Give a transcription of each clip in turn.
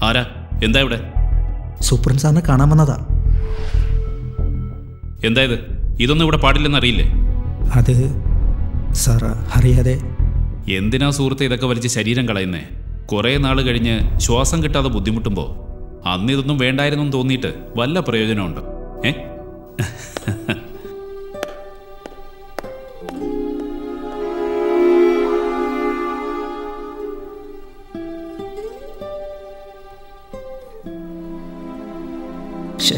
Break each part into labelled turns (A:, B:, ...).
A: ആരാ എന്താ ഇവിടെ
B: സൂപ്രണ്ട് സാറിനെ കാണാൻ വന്നതാ
A: എന്താ ഇത് ഇതൊന്നും ഇവിടെ പാടില്ലെന്ന് അറിയില്ലേ
B: അത് സാർ അറിയാതെ
A: എന്തിനാ സുഹൃത്തെ ഇതൊക്കെ വലിച്ച് ശരീരം കളയുന്നേ കുറേ നാൾ കഴിഞ്ഞ് ശ്വാസം കിട്ടാതെ ബുദ്ധിമുട്ടുമ്പോൾ അന്ന് ഇതൊന്നും വേണ്ടായിരുന്നു എന്ന് തോന്നിയിട്ട് വല്ല പ്രയോജനമുണ്ട് ഏ
B: ഷേ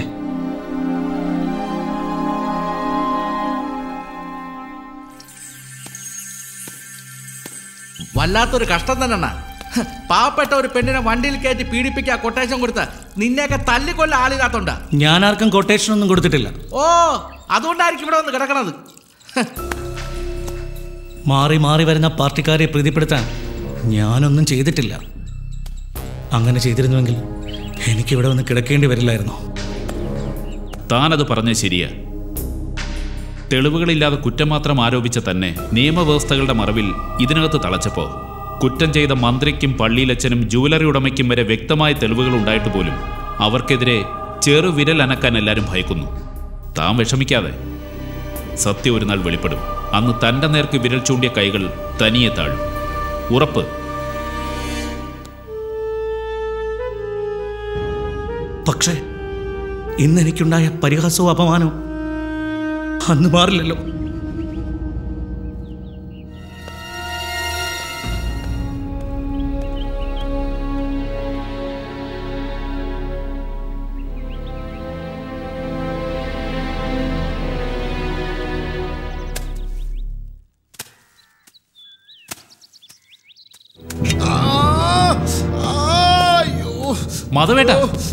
C: വല്ലാത്തൊരു കഷ്ടം തന്നെ പാവപ്പെട്ട ഒരു പെണ്ണിനെ വണ്ടിയിൽ കയറ്റി പീഡിപ്പിക്കുക കൊട്ടേഷൻ കൊടുത്ത് നിന്നെയൊക്കെ തല്ലിക്കൊല്ല ആളില്ലാത്തോണ്ട
D: ഞാൻ ആർക്കും കൊട്ടേഷൻ ഒന്നും കൊടുത്തിട്ടില്ല
C: ഓ അതുകൊണ്ടായിരിക്കും ഇവിടെ വന്ന് കിടക്കണത്
D: മാറി മാറി വരുന്ന പാർട്ടിക്കാരെ പ്രീതിപ്പെടുത്താൻ ഞാനൊന്നും ചെയ്തിട്ടില്ല അങ്ങനെ ചെയ്തിരുന്നുവെങ്കിൽ എനിക്കിവിടെ വന്ന് കിടക്കേണ്ടി വരില്ലായിരുന്നോ
A: താനത് പറഞ്ഞ ശരിയാ തെളിവുകളില്ലാതെ കുറ്റം മാത്രം ആരോപിച്ച തന്നെ നിയമവ്യവസ്ഥകളുടെ മറവിൽ ഇതിനകത്ത് തളച്ചപ്പോ കുറ്റം ചെയ്ത മന്ത്രിക്കും പള്ളിയിലച്ഛനും ജൂവലറി ഉടമയ്ക്കും വരെ വ്യക്തമായ തെളിവുകൾ ഉണ്ടായിട്ട് പോലും അവർക്കെതിരെ ചെറു വിരൽ അനക്കാൻ എല്ലാവരും ഭയക്കുന്നു താൻ വിഷമിക്കാതെ സത്യം ഒരു നാൾ വെളിപ്പെടും അന്ന് തന്റെ നേർക്ക് വിരൽ ചൂണ്ടിയ കൈകൾ തനിയെ താഴും ഉറപ്പ്
D: പക്ഷേ ഇന്ന് എനിക്കുണ്ടായ പരിഹാസവും അപമാനവും അന്ന് മാറില്ലല്ലോ
A: മാധവേട്ട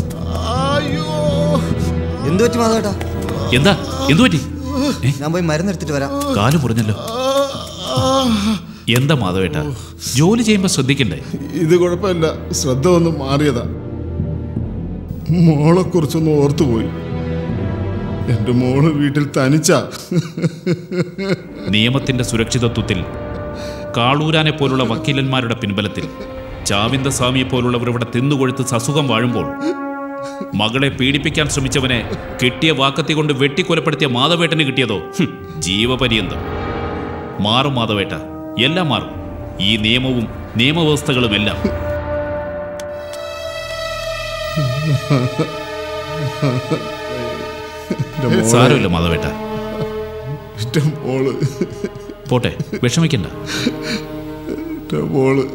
E: എന്തു പറ്റി മാധവേട്ടാ
A: എന്താ എന്തു പറ്റി
E: ഞാൻ പോയി മരുന്നെടുത്തിട്ട് വരാം
A: കാല് മുറിഞ്ഞല്ലോ എന്താ മാധവേട്ട ജോലി ചെയ്യുമ്പോ ശ്രദ്ധിക്കണ്ടേ
F: ഇത് കുഴപ്പമില്ല ശ്രദ്ധ ഒന്ന് മാറിയതാ മോളെ കുറിച്ചൊന്ന് ഓർത്തുപോയി എന്റെ മോള് വീട്ടിൽ തനിച്ചാ
A: നിയമത്തിന്റെ സുരക്ഷിതത്വത്തിൽ കാളൂരാനെ പോലുള്ള വക്കീലന്മാരുടെ പിൻബലത്തിൽ ചാവിന്ദ സ്വാമിയെ പോലുള്ളവർ ഇവിടെ തിന്നുകൊഴുത്ത് സസുഖം വാഴുമ്പോൾ മകളെ പീഡിപ്പിക്കാൻ ശ്രമിച്ചവനെ കിട്ടിയ വാക്കത്തി കൊണ്ട് വെട്ടിക്കൊലപ്പെടുത്തിയ മാധവേട്ടന് കിട്ടിയതോ ഹും, ജീവപര്യന്തം മാറും മാധവേട്ട എല്ലാം മാറും ഈ നിയമവും നിയമവ്യവസ്ഥകളും എല്ലാം
F: എന്റെ മോളെ,
A: സാരമില്ല മാധവേട്ട
F: എന്റെ മോള്
A: പോട്ടെ വിഷമിക്കണ്ട
F: എന്റെ മോള്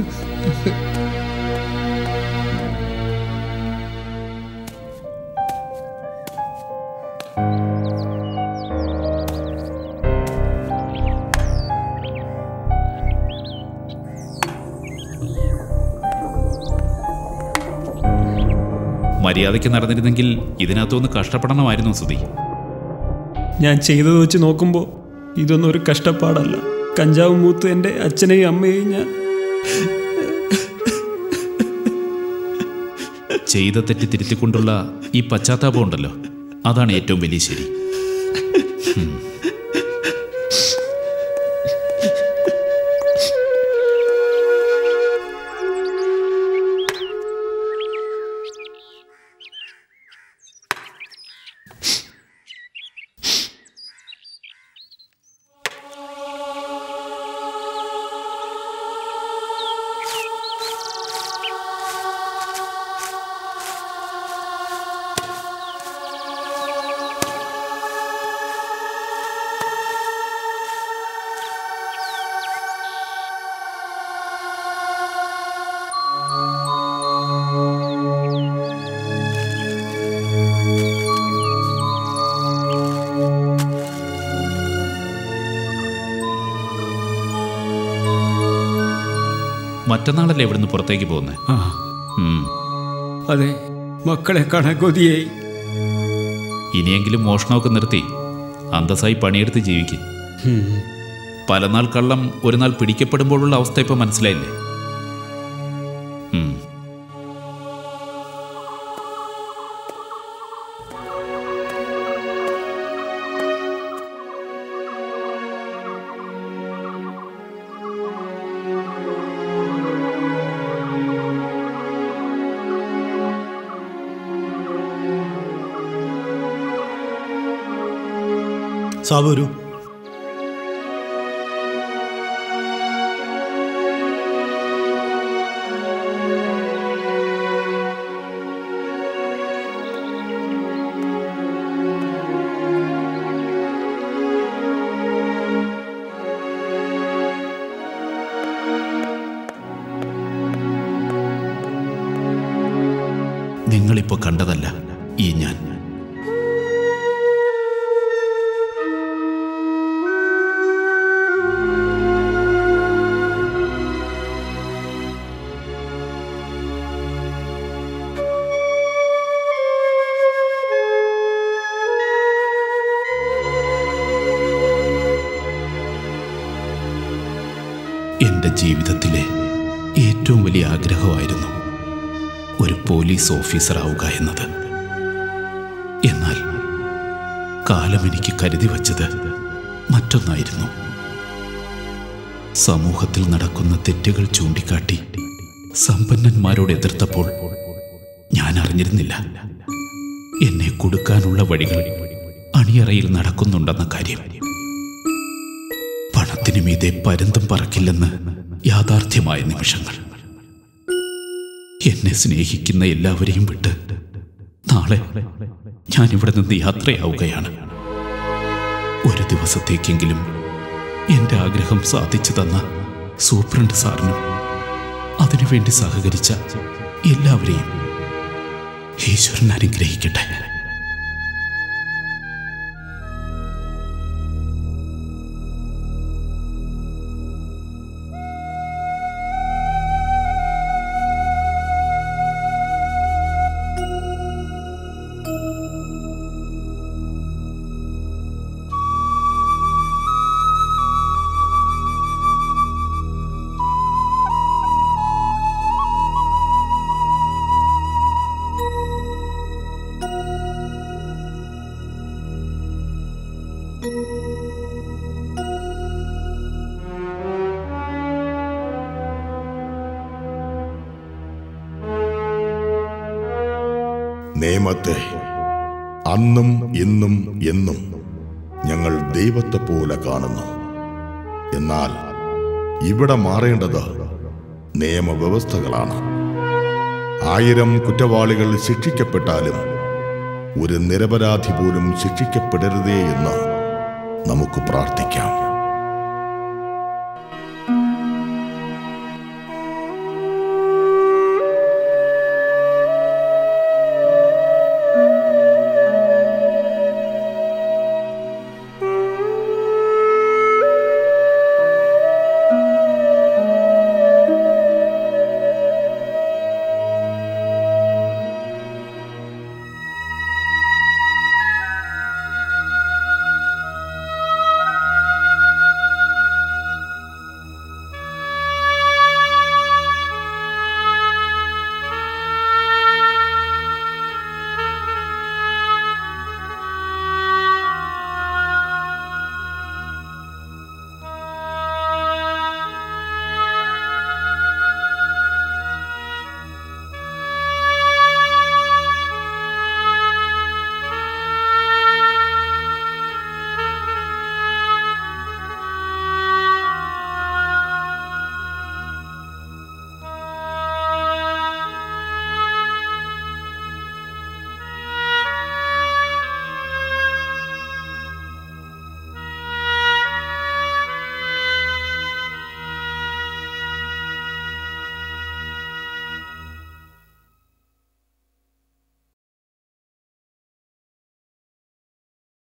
A: മര്യാദയ്ക്ക് നടന്നിരുന്നെങ്കിൽ ഇതിനകത്തൊന്ന് കഷ്ടപ്പെടണമായിരുന്നു സുധി
G: ഞാൻ ചെയ്തത് വെച്ച് നോക്കുമ്പോൾ ഇതൊന്നും ഒരു കഷ്ടപ്പാടല്ല കഞ്ചാവ് മൂത്ത് എൻ്റെ അച്ഛനെയും അമ്മയെയും ഞാൻ
A: ചെയ്ത തെറ്റി തിരുത്തിക്കൊണ്ടുള്ള ഈ പശ്ചാത്താപം ഉണ്ടല്ലോ അതാണ് ഏറ്റവും വലിയ ശരി ഹും. മറ്റന്നാളല്ലേ ഇവിടുന്ന് പുറത്തേക്ക് പോകുന്നത്
G: ആ അതെ മക്കളെ കാണാൻ കൊതിയായി
A: ഇനിയെങ്കിലും മോഷണമൊക്കെ നിർത്തി അന്തസ്സായി പണിയെടുത്ത് ജീവിക്കും
G: ഉം.
A: പലനാൾ കള്ളം ഒരു നാൾ പിടിക്കപ്പെടുമ്പോഴുള്ള അവസ്ഥ ഇപ്പൊ മനസ്സിലായില്ലേ ഉം.
H: സാബു വരൂ
A: നിങ്ങളിപ്പോ കണ്ടതല്ല ഈ ഞാൻ എന്റെ ജീവിതത്തിലെ ഏറ്റവും വലിയ ആഗ്രഹമായിരുന്നു ഒരു പോലീസ് ഓഫീസർ ആവുക എന്നത് എന്നാൽ കാലം എനിക്ക് കരുതി വച്ചത് മറ്റൊന്നായിരുന്നു സമൂഹത്തിൽ നടക്കുന്ന തെറ്റുകൾ ചൂണ്ടിക്കാട്ടി സമ്പന്നന്മാരോട് എതിർത്തപ്പോൾ ഞാൻ അറിഞ്ഞിരുന്നില്ല എന്നെ കൊടുക്കാനുള്ള വഴികൾ അണിയറയിൽ നടക്കുന്നുണ്ടെന്ന കാര്യം പണത്തിനു മീതെ പരുന്തും പറക്കില്ലെന്ന് യാഥാർത്ഥ്യമായ നിമിഷങ്ങൾ എന്നെ സ്നേഹിക്കുന്ന എല്ലാവരെയും വിട്ട് നാളെ ഞാൻ ഇവിടെ നിന്ന് യാത്രയാവുകയാണ് ഒരു ദിവസത്തേക്കെങ്കിലും എന്റെ ആഗ്രഹം സാധിച്ചു തന്ന സൂപ്രണ്ട് സാറിനും അതിനുവേണ്ടി സഹകരിച്ച എല്ലാവരെയും ഈശ്വരൻ അനുഗ്രഹിക്കട്ടെ
I: നിയമത്തെ അന്നും ഇന്നും എന്നും ഞങ്ങൾ ദൈവത്തെ പോലെ കാണുന്നു എന്നാൽ ഇവിടെ മാറേണ്ടത് നിയമവ്യവസ്ഥകളാണ് ആയിരം കുറ്റവാളികൾ ശിക്ഷിക്കപ്പെട്ടാലും ഒരു നിരപരാധി പോലും ശിക്ഷിക്കപ്പെടരുതേ എന്ന് നമുക്ക് പ്രാർത്ഥിക്കാം